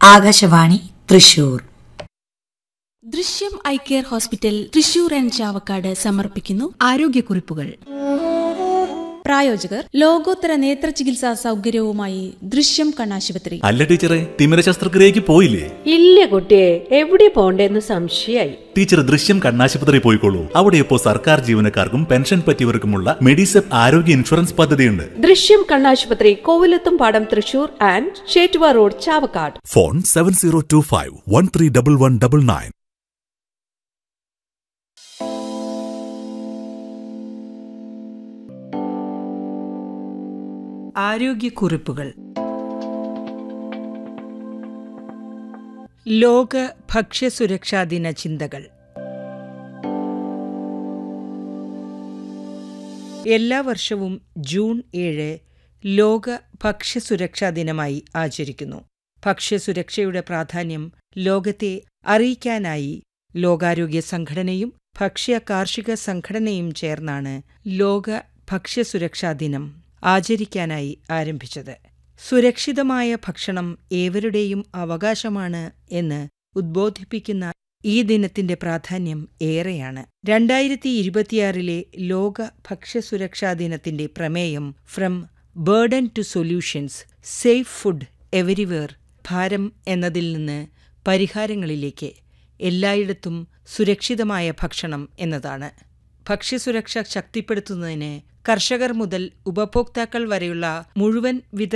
Akashvani Thrissur Drishyam I care hospital Thrissur and Chavakkad സമർപ്പിക്കുന്നു ആരോഗ്യക്കുറിപ്പുകൾ പ്രായോജകർ ലോകോത്തര നേത്ര ചികിത്സാ സൗകര്യവുമായി ദൃശ്യം കണ്ണാശുപത്രി അല്ല ടീച്ചറെ തിമിര ശസ്ത്രക്രിയക്ക് പോയില്ലേ ഇല്ല കുട്ടിയെ എവിടെ പോണ്ടേന്ന് സംശയായി ടീച്ചർ ദൃശ്യം കണ്ണാശുപത്രി പോയിക്കോളൂ അവിടെ ഇപ്പോൾ സർക്കാർ ജീവനക്കാർക്കും പെൻഷൻ പറ്റിയവർക്കുമുള്ള മെഡിസെപ്പ് ആരോഗ്യ ഇൻഷുറൻസ് പദ്ധതിയുണ്ട് ദൃശ്യം കണ്ണാശുപത്രി Kovilathum Padam Thrissur and Chettuva road Chavakkad phone seven zero two five one three double one double nine ആരോഗ്യക്കുറിപ്പുകൾ ലോക ഭക്ഷ്യസുരക്ഷാ ദിന ചിന്തകൾ എല്ലാ വർഷവും ജൂൺ ഏഴ് ലോക ഭക്ഷ്യസുരക്ഷാ ദിനമായി ആചരിക്കുന്നു ഭക്ഷ്യസുരക്ഷയുടെ പ്രാധാന്യം ലോകത്തെ അറിയിക്കാനായി ലോകാരോഗ്യ സംഘടനയും ഭക്ഷ്യ കാർഷിക സംഘടനയും ചേർന്നാണ് ലോക ഭക്ഷ്യസുരക്ഷാ ദിനം ആചരിക്കാനായി ആരംഭിച്ചത് സുരക്ഷിതമായ ഭക്ഷണം ഏവരുടെയും അവകാശമാണ് എന്ന് ഉദ്ബോധിപ്പിക്കുന്ന ഈ ദിനത്തിന്റെ പ്രാധാന്യം ഏറെയാണ് രണ്ടായിരത്തി ഇരുപത്തിയാറിലെ ലോക ഭക്ഷ്യസുരക്ഷാ ദിനത്തിന്റെ പ്രമേയം from burden to solutions safe food everywhere ഭാരം എന്നതിൽ നിന്ന് പരിഹാരങ്ങളിലേക്ക് എല്ലായിടത്തും സുരക്ഷിതമായ ഭക്ഷണം എന്നതാണ് ഭക്ഷ്യസുരക്ഷ ശക്തിപ്പെടുത്തുന്നതിന് കർഷകർ മുതൽ ഉപഭോക്താക്കൾ വരെയുള്ള മുഴുവൻ വിത